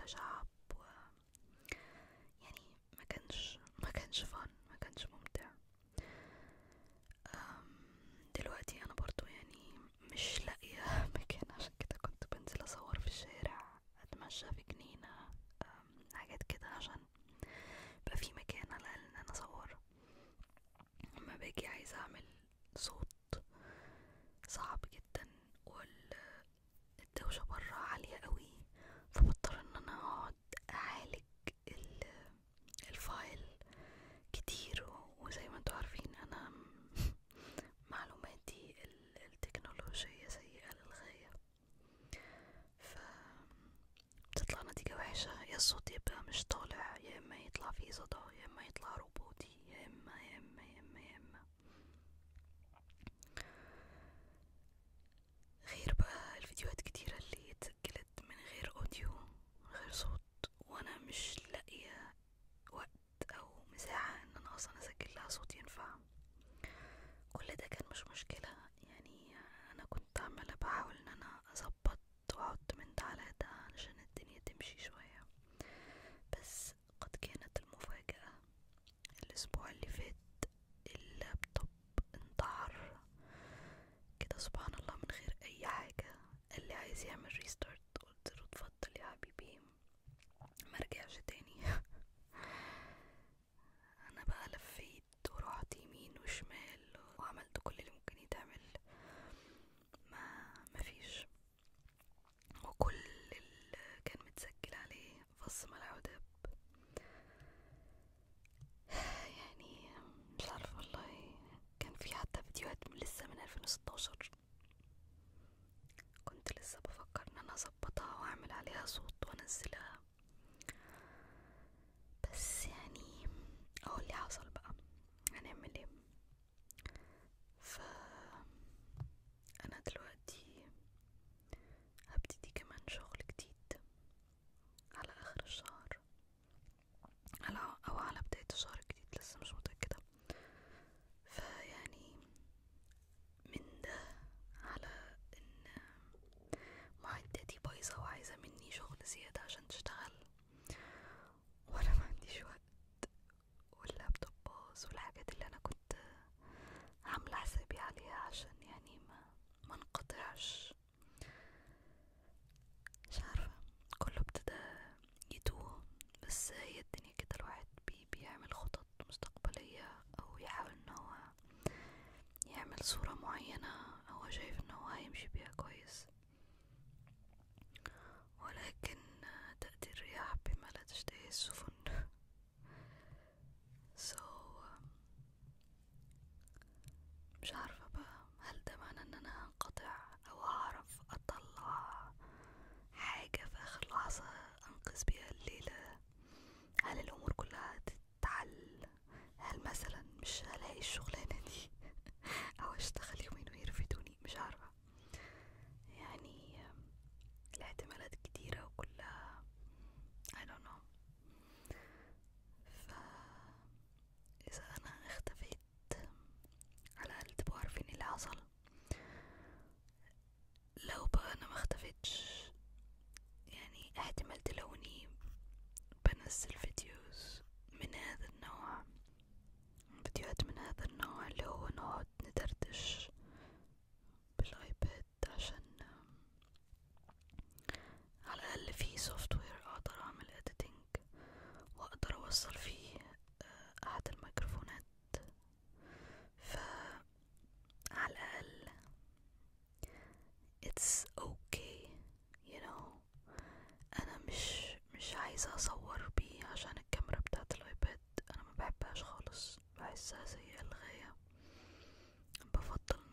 شعب و يعني ما كانش ما كانش فن ما كانش ممتع دلوقتي انا برضو يعني مش لاقية مكان عشان كده كنت بنزل اصور في الشارع اتمشى في جنينة حاجات كده عشان يبقى في مكان على الاقل ان انا اصور اما باجي عايزة اعمل صوت صعب جدا والدوشة برا عالية قوي فبضطر ان انا اقعد اعالج الفايل كتير وزي ما انتوا عارفين انا معلوماتي التكنولوجية سيئة للغاية ف بتطلع نتيجة وحشة يا الصوت يبقى مش طالع يا اما يطلع فيه صدى يا اما يطلع روبوتي يا اما يا اما يا اما يا اما غير بقى الفيديوهات كتيرة اللي اتسجلت من غير اوديو من غير صوت وانا مش لاقية وقت او مساحة ان انا اصلا اسجل لها صوت ينفع كل ده كان مش مشكلة يعني انا كنت عمالة بحاول ان انا اظبط واحط من ده على ده علشان الدنيا تمشي شوية بس قد كانت المفاجأة الاسبوع اللي فات اللابتوب انتحر كده سبحان الله من غير اي حاجة قال لي عايز يعمل ريستارت قلت له اتفضل يا حبيبي مرجعش تاني انا بقى لفيت ورحت يمين وشمال وعملت كل اللي ممكن يتعمل ما مفيش وكل اللي كان متسجل عليه فص ملح ودب يعني مش عارفة والله كان في حتى فيديوهات من لسه من 2016 كنت لسه بفكر ان انا اظبطها واعمل عليها صوت وانزلها بس يعني اهو اللي حصل بقى هنعمل ايه ف انا دلوقتي هبتدي كمان شغل جديد على اخر الشهر على او على بداية الشهر الجديد لسه مش متأكدة فيعني من ده على ان معدتي بايظة وعايزة مني شغل زيادة عشان تشتغل وانا ما عنديش وقت واللابتوب باظ والحاجات اللي انا كنت عاملة حسابي عليها عشان يعني ما ما انقطعش مش عارفة كله ابتدى يتوه بس هي الدنيا كده الواحد بي بيعمل خطط مستقبلية او يحاول ان هو يعمل صورة معينة هو شايف ان هو هيمشي بيها كويس ولكن تأتي الرياح بما لا تشتهي السفن so مش عارفة بقى هل ده معنى ان انا هنقطع او هعرف اطلع حاجة في اخر لحظة انقذ بيها الليلة هل الامور كلها تتحل هل مثلا مش هلاقي الشغلانة دي او اشتغل يومين ويرفدوني مش عارفة يعني الاحتمالات كتيرة وكلها I don't know ف إذا أنا اختفيت على الأقل تبقوا عارفين اللي حصل لو بقى أنا ما اختفيتش يعني احتمال تلاقوني بنزل فيديوز من هذا النوع فيديوهات من هذا النوع اللي هو نقعد ندردش بالايباد عشان على الاقل في سوفت وير اقدر اعمل اديتنج واقدر اوصل فيه احد الميكروفونات ف على الاقل it's okay you know انا مش مش عايزة اصور بيه عشان الكاميرا بتاعت الايباد انا ما بحبهاش خالص بحسها سيئة للغاية بفضل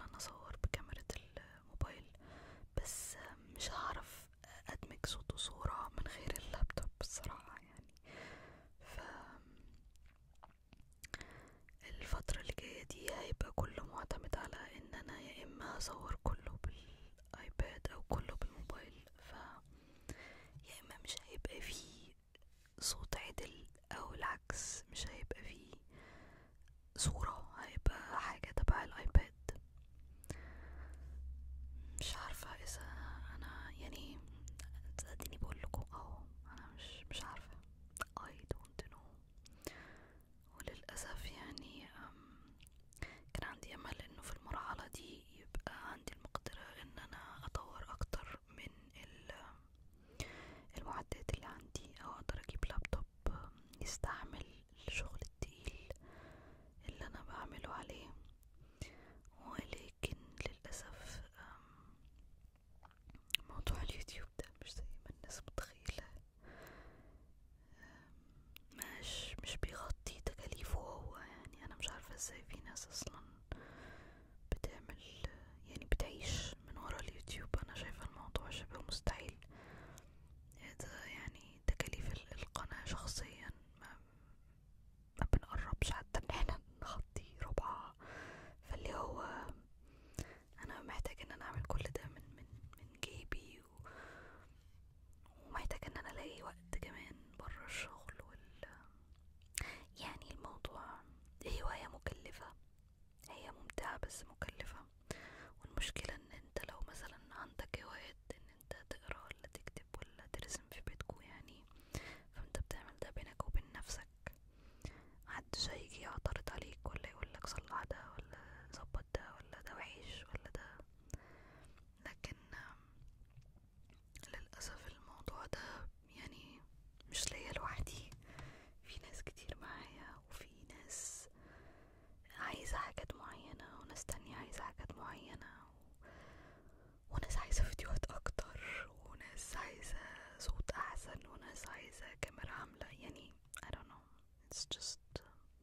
معينة و... وناس عايزة فيديوهات أكتر وناس عايزة صوت أحسن وناس عايزة كاميرا عاملة يعني I don't know it's just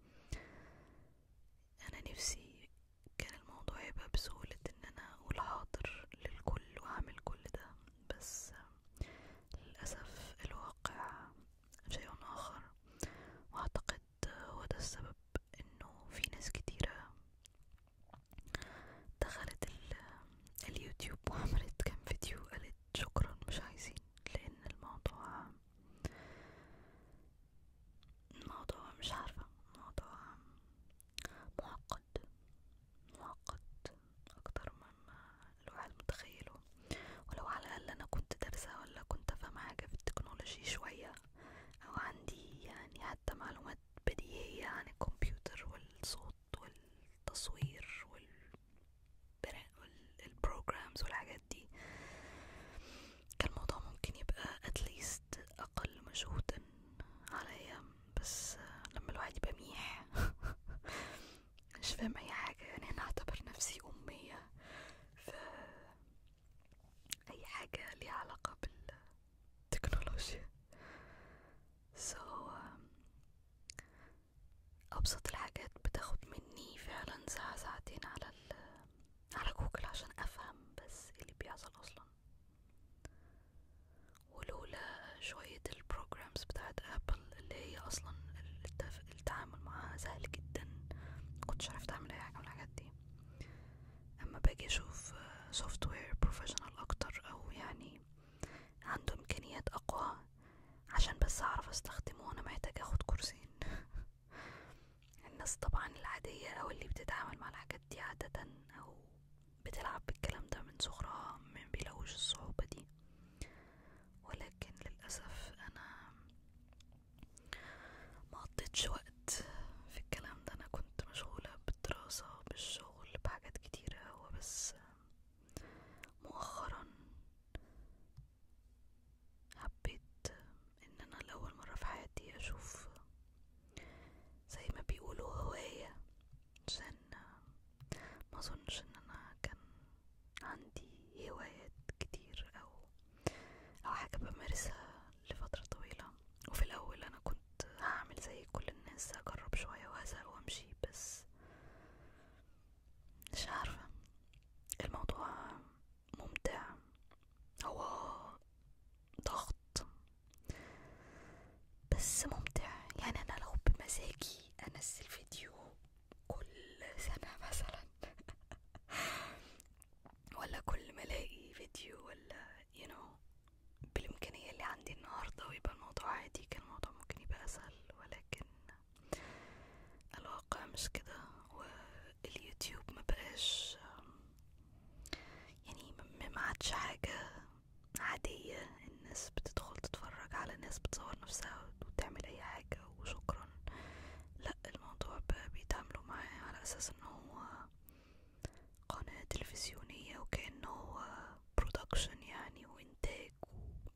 أنا نفسي كان الموضوع يبقى بسهولة إن أنا أقول حاضر للكل وأعمل كل ده بس للأسف الواقع شيء آخر وأعتقد هو ده السبب إنه في ناس كتيرة دخلت ال اليوتيوب وعملت كام فيديو قالت شكرا مش عايزين لأن الموضوع الموضوع مش عارفة الموضوع معقد معقد أكتر مما الواحد متخيله ولو على الأقل أنا كنت دارسة ولا كنت فاهمة حاجة في التكنولوجي شوية أو عندي يعني حتى معلومات بديهية عن الكمبيوتر والصوت والتصوير والبروجرامز والحاجات دي كان الموضوع ممكن يبقى اتليست أقل مجهودا عليا بس لما الواحد يبقى ميح مش فاهم أي حاجة يعني أنا أعتبر نفسي أمية في أي حاجة ليها علاقة بالتكنولوجيا so um, أبسط الحاجات بتاخد مني فعلا ساعة ساعتين على ال على جوجل عشان أفهم بس ايه اللي بيحصل أصلا ولولا شوية البروجرامز بتاعت أبل اللي هي أصلا التف... التعامل معاها سهل جدا مكنتش عرفت أعمل أي حاجة من الحاجات دي أما باجي أشوف سوفت وير بروفيشنال أكتر أو يعني عنده إمكانيات أقوى عشان بس أعرف أستخدمه أنا محتاج أخد كورسين الناس طبعا العادية أو اللي بتتعامل مع الحاجات دي عادة أو بتلعب بالكلام ده من صغرها ما بيلاقوش الصعوبة دي ولكن للأسف أنا ما قضيتش وقت في الكلام ده أنا كنت مشغولة بالدراسة بالشغل بحاجات كتيرة هو بس مؤخرا حبيت ان انا لاول مره في حياتي اشوف زي ما بيقولوا هوايه عشان ما اظنش ان انا كان عندي هوايات كتير او او حاجه بمارسها لفتره طويله وفي الاول انا كنت هعمل زي كل الناس اجرب شويه وازهق وامشي بس مش عارفه الموضوع ممتع هو ضغط بس ممتع يعني انا لو بمزاجي انزل فيديو كل سنة مثلا ولا كل ما الاقي فيديو ولا you know بالامكانية اللي عندي النهاردة ويبقى الموضوع عادي كان الموضوع ممكن يبقى اسهل ولكن الواقع مش كده واليوتيوب ما بقاش يعني ما عادش حاجة عادية الناس بتدخل تتفرج على ناس بتصور نفسها وتعمل اي حاجة وشكرا لا الموضوع بقى بيتعاملوا معاه على اساس انه هو قناة تلفزيونية وكأنه هو برودكشن يعني وانتاج و...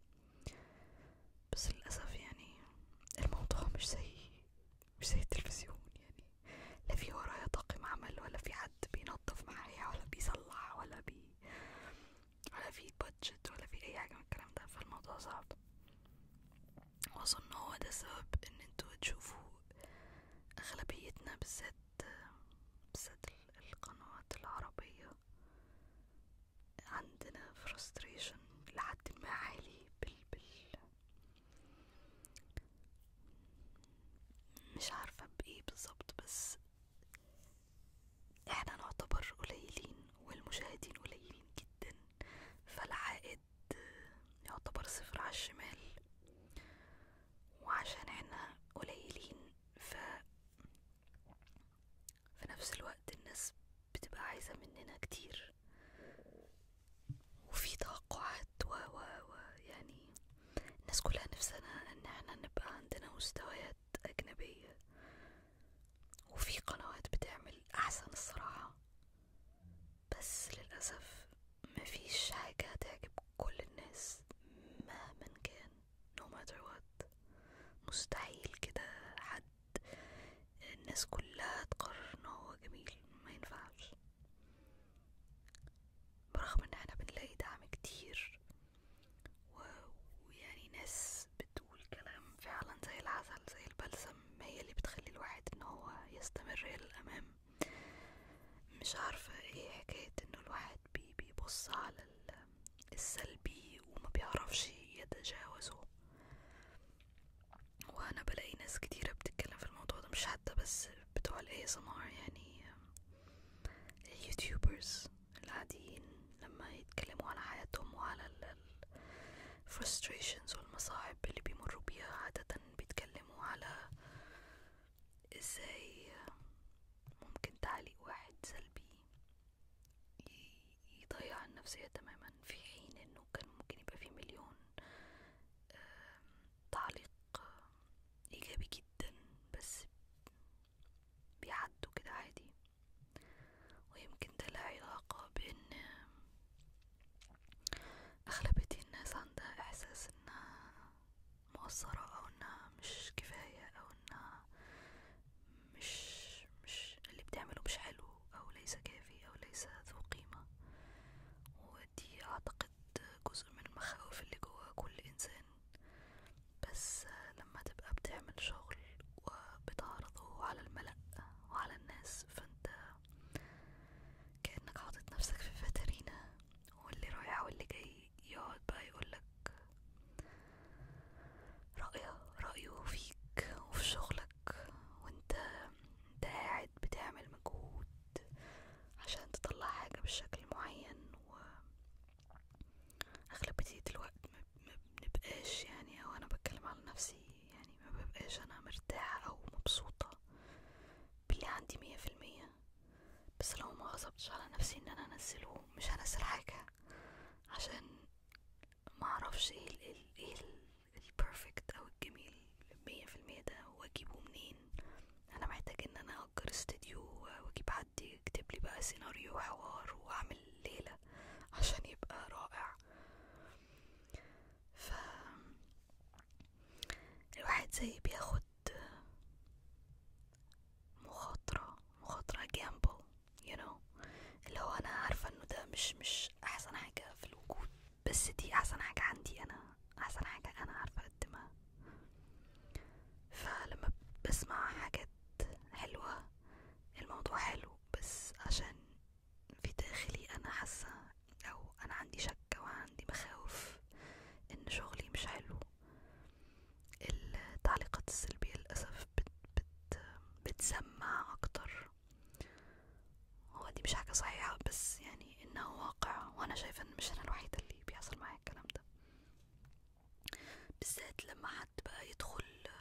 بس للأسف يعني الموضوع مش زي مش زي التلفزيون يعني لا في ورايا طاقم عمل ولا في حد بينظف معايا ولا بيصلح ولا بي ولا في بادجت ولا في اي حاجه من الكلام ده فالموضوع صعب واظن هو ده السبب ان انتوا تشوفوا اغلبيتنا بالذات بالذات ال- القنوات العربيه عندنا frustration لحد ما عالي بال بال مش عارفه بايه بالظبط بس احنا نعتبر قليلين والمشاهدين قليلين جدا فالعائد يعتبر صفر على الشمال وعشان احنا قليلين ف في نفس الوقت الناس بتبقى عايزة مننا كتير وفي توقعات و و و يعني الناس كلها نفسنا ان احنا نبقى عندنا مستويات أجنبية وفي قنوات بتعمل أحسن الصراحة بس للأسف مفيش حاجة هتعجب كل الناس مهما كان no matter what مستحيل كده حد الناس كلها تقرر ان هو جميل ما ينفعش مش عارفة ايه حكاية انه الواحد بي بيبص على ال- السلبي وما بيعرفش يتجاوزه وانا بلاقي ناس كتيرة بتتكلم في الموضوع ده مش حتى بس بتوع ال ASMR يعني اليوتيوبرز العاديين لما يتكلموا على حياتهم وعلى ال ال- frustrations والمصاعب اللي بيمروا بيها عادة بيتكلموا على ازاي ممكن تعليق واحد سلبي ي- يضيع النفسية تماما في حين انه كان ممكن يبقى في مليون آم، تعليق ايجابي جدا بس بيعدوا كده عادي ويمكن ده له علاقة بان اغلبية الناس عندها احساس انها مقصرة او انها مش كفاية او انها مش مش اللي بتعمله مش حلو او ليس كافي او ليس ذو قيمة ودي اعتقد جزء من المخاوف اللي جوا كل انسان بس لما تبقى بتعمل شغل وبتعرضه على الملأ وعلى الناس فانت كأنك حاطط نفسك في فاترينا واللي رايح واللي جاي يقعد بقى يقولك رأيه رأيه فيك وفي شغلك وانت انت قاعد بتعمل مجهود عشان تطلع حاجة بشكل معين و أغلبية الوقت ما ما بنبقاش يعني أو أنا بتكلم على نفسي يعني ما ببقاش أنا مرتاحة أو مبسوطة باللي عندي مية في المية بس لو ما غصبتش على نفسي ان انا انزله مش هنزل حاجة عشان ما اعرفش ايه ال ال ايه البرفكت او الجميل مية في المية ده واجيبه منين انا محتاج ان انا اجر استوديو واجيب حد يكتب لي بقى سيناريو وحوار واعمل ليلة عشان يبقى رائع ف الواحد زي بياخد مخاطرة مخاطرة جامبل you know اللي هو انا عارفة انه ده مش مش احسن حاجة في الوجود بس دي احسن حاجة عندي انا احسن حاجة انا عارفة اقدمها فلما بسمع حاجات حلوة الموضوع حلو بس عشان في داخلي انا حاسة او انا عندي شك او عندي مخاوف ان شغلي مش حلو التعليقات السلبية للأسف بت بت بتسمع أكتر هو دي مش حاجة صحيحة بس يعني إنه واقع وأنا شايفة إن مش أنا الوحيدة اللي بيحصل معايا الكلام ده بالذات لما حد بقى يدخل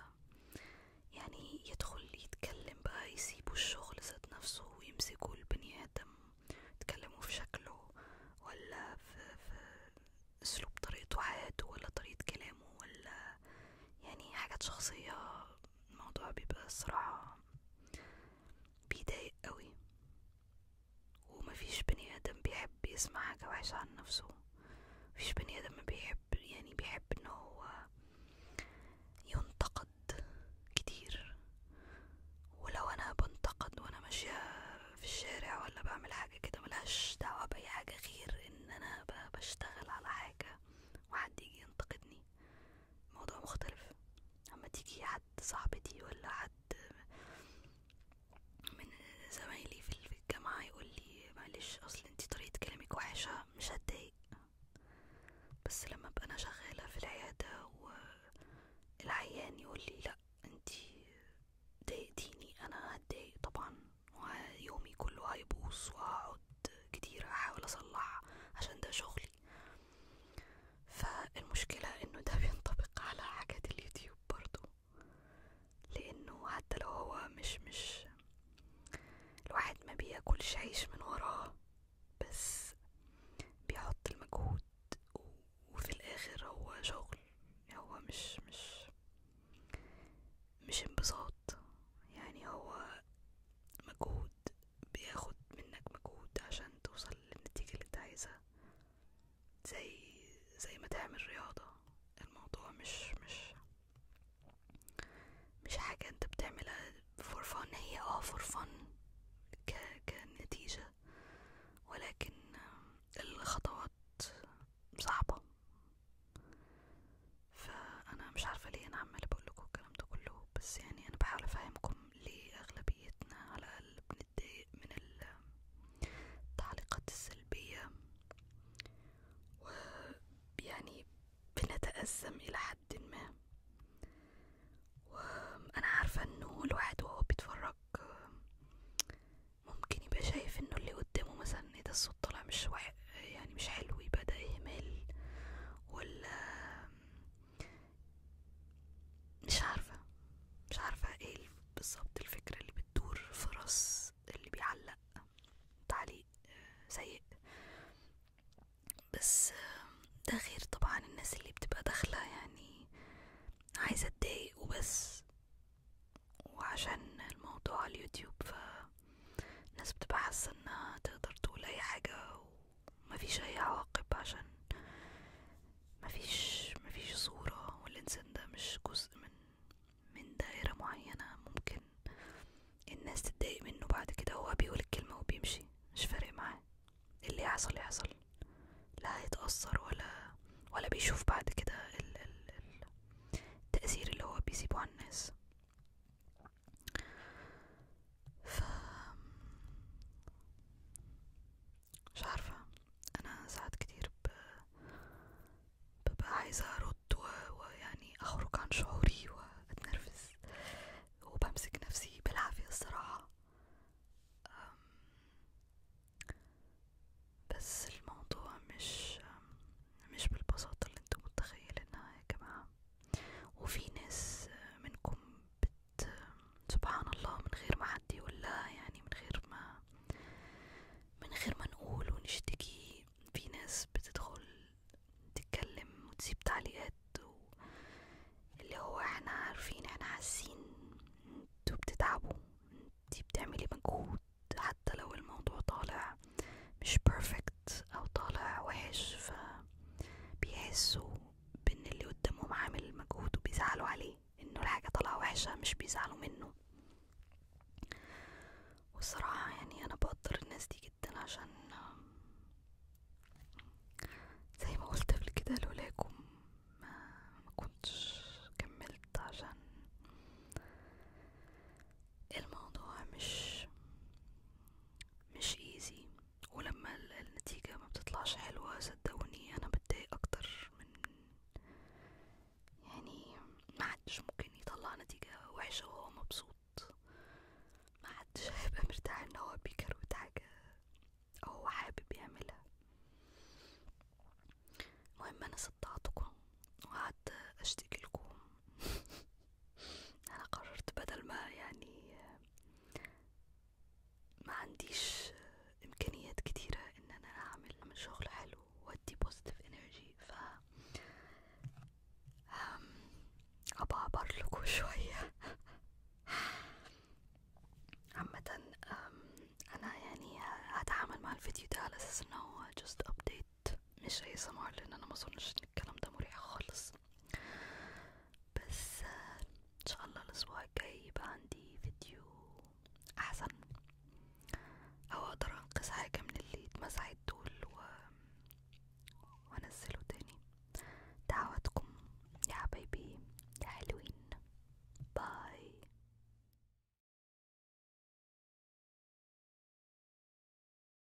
يعني يدخل يتكلم بقى يسيبوا الشغل ذات نفسه ويمسكوا البني آدم يتكلموا في شكله ولا في, في أسلوب طريقته حياته ولا طريقة كلامه ولا يعني حاجات شخصية الموضوع بيبقى الصراحة بيضايق قوي ومفيش بني آدم بيحب يسمع حاجة وحشة عن نفسه مفيش بني آدم بيحب يعني بيحب ان هو ينتقد كتير ولو انا بنتقد وانا ماشية في الشارع ولا بعمل حاجة كده ملهاش دعوة بأي حاجة غير ان انا ب- بشتغل على حاجة وحد يجي ينتقدني موضوع مختلف اما تيجي حد صاحبتي ولا حد من زمايلي في في الجامعة يقول لي معلش اصل انتي طريقة كلامك وحشة مش هتضايق بس لما ابقى انا شغالة في العيادة والعيان يقول لي لا انتي ضايقتيني انا هتضايق طبعا ويومي كله هيبوظ وهقعد كتير احاول اصلح عشان ده شغلي فالمشكلة انه ده بينطبق على حاجات اليوتيوب برضو لانه حتى لو هو مش مش الواحد ما بياكلش عيش من وراه بس بيحط المجهود و- وفي الاخر هو شغل هو مش مش مش انبساط يعني هو مجهود بياخد منك مجهود عشان توصل للنتيجة اللي انت عايزها زي زي ما تعمل رياضة الموضوع مش مش مش حاجة انت بتعملها فور فن هي اه فور فن ك كنتيجة ولكن الخطوات صعبة فأنا مش عارفة ليه أنا عمالة بقول لكم الكلام ده كله بس يعني أنا بحاول أفهمكم ليه أغلبيتنا على الأقل بنتضايق من ال سيء بس ده غير طبعا الناس اللي بتبقى داخلة يعني عايزة تضايق وبس وعشان الموضوع على اليوتيوب فالناس بتبقى حاسة انها تقدر تقول اي حاجة ومفيش اي عواقب عشان مفيش مفيش صورة والانسان ده مش جزء من من دائرة معينة ممكن الناس تتضايق منه بعد كده هو بيقول الكلمة وبيمشي مش فارق معاه اللي يحصل يحصل لا هيتأثر ولا ولا بيشوف بعد كده ال ال ال التأثير اللي هو بيسيبه على الناس ف مش عارفة أنا ساعات كتير ب... ببقى عايزة أرد و... ويعني أخرج عن شعوري وأتنرفز وبمسك نفسي بالعافية الصراحة أم، بس الموضوع مش مش بالبساطة اللي انتم متخيلينها يا جماعة وفي ناس منكم بت سبحان الله من غير ما حد يقول لها يعني من غير ما من غير ما نقول ونشتكي في ناس بتدخل تتكلم وتسيب تعليقات و... اللي هو احنا عارفين احنا حاسين انتوا بتتعبوا انتي بتعملي مجهود حتى لو الموضوع طالع مش بيرفكت او طالع وحش ف بيحسوا بان اللي قدامهم عامل مجهود وبيزعلوا عليه انه الحاجة طالعة وحشة مش بيزعلوا منه والصراحة يعني انا بقدر الناس دي جدا عشان زي ما قلت قبل كده لولاكم ما, ما كنتش كملت عشان الموضوع مش مش ايزي ولما ال- النتيجة ما بتطلعش حلوة صدقوني انا بتضايق اكتر من يعني ما حدش ممكن يطلع نتيجة وحشة وهو مبسوط ما حدش هيبقى مرتاح ان هو بيكروت حاجة او هو حابب يعملها المهم انا صدعتكم وقعدت اشتكي لكم انا قررت بدل ما يعني ما عنديش امكانيات كتيرة ان انا اعمل اعمل شغل حلو وادي بوزيتيف انرجي ف أم، ابقى اعبر لكم شوية عامة أم، انا يعني هتعامل مع الفيديو ده على اساس انه هو just update مش اي سمار لان انا ما اظنش ان الكلام ده مريح خالص بس آه، ان شاء الله الاسبوع